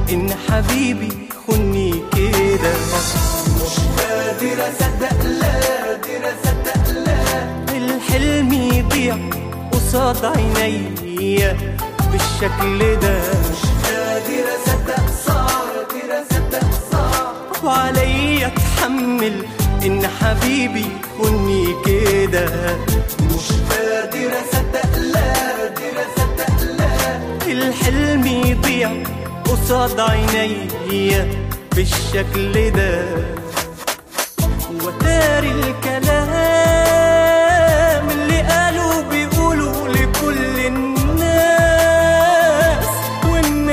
ان حبيبي خني كده مش قادر اصدق لا قادر اصدق لا الحلم يضيع قصاد عينيا بالشكل ده مش قادر اصدق صعب قادر اصدق صعب وعليا اتحمل ان حبيبي خني كده مش قادر اصدق لا قادر اصدق لا الحلم يضيع قصاد عينيا بالشكل ده وتاري الكلام اللي قالوا بيقولوا لكل الناس وان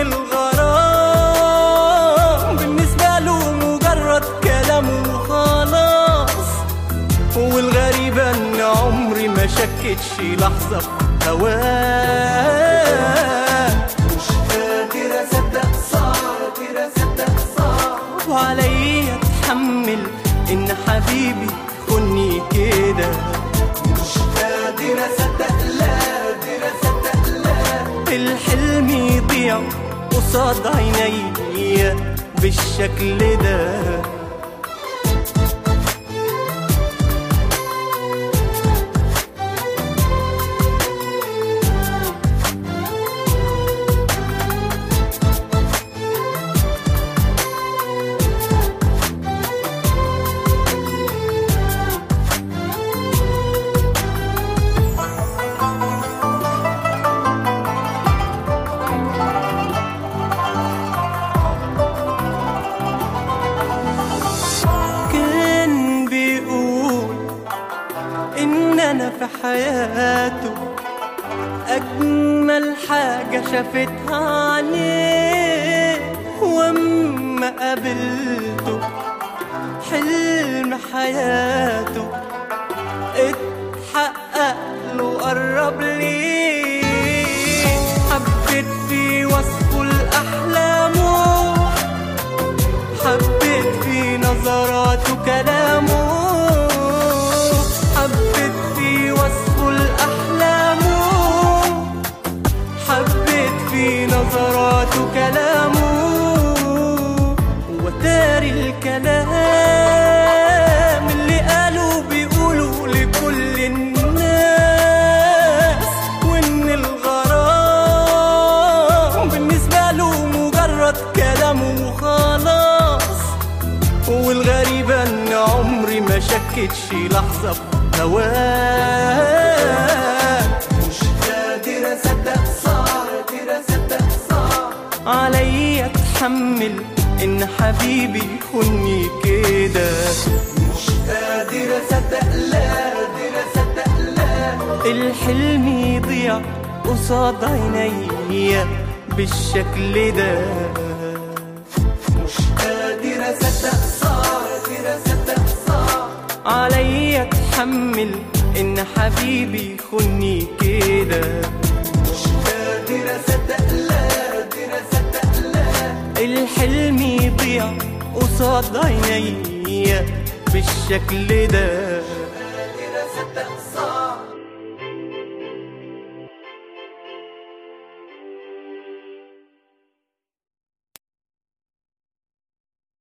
الغرام بالنسبة له مجرد كلام وخلاص والغريبة ان عمري ما شكتش لحظة في هواه مش قادر اصدق صعب قادر اصدق صعب وعليا اتحمل ان حبيبي خني كده مش قادر اصدق لا قادر اصدق لا الحلم يضيع قصاد عينيا بالشكل ده كان بيقول ان انا في حياته اجمل حاجة شافتها عليه واما قابلته حلم حياته اتحقق له قرب لي حبيت في وصفه لأحلامه حبيت في نظراته كلامه حبيت في وصفه لأحلامه حبيت في نظراته كلامه وتاري الكلام اللي قالوا بيقولوا لكل الناس وان الغرام بالنسبة له مجرد كلام وخلاص والغريبة ان عمري ما شكتش لحظة في هواه مش قادر اصدق صعب قادر اصدق صعب عليا اتحمل ان حبيبي خني كده مش قادر اصدق لا قادر اصدق لا الحلم يضيع قصاد عينيا بالشكل ده مش قادر اصدق صعب قادر اصدق صعب عليا اتحمل ان حبيبي خني كده مش قادر اصدق لا قادر اصدق لا الحلم يضيع قصاد عينيا بالشكل ده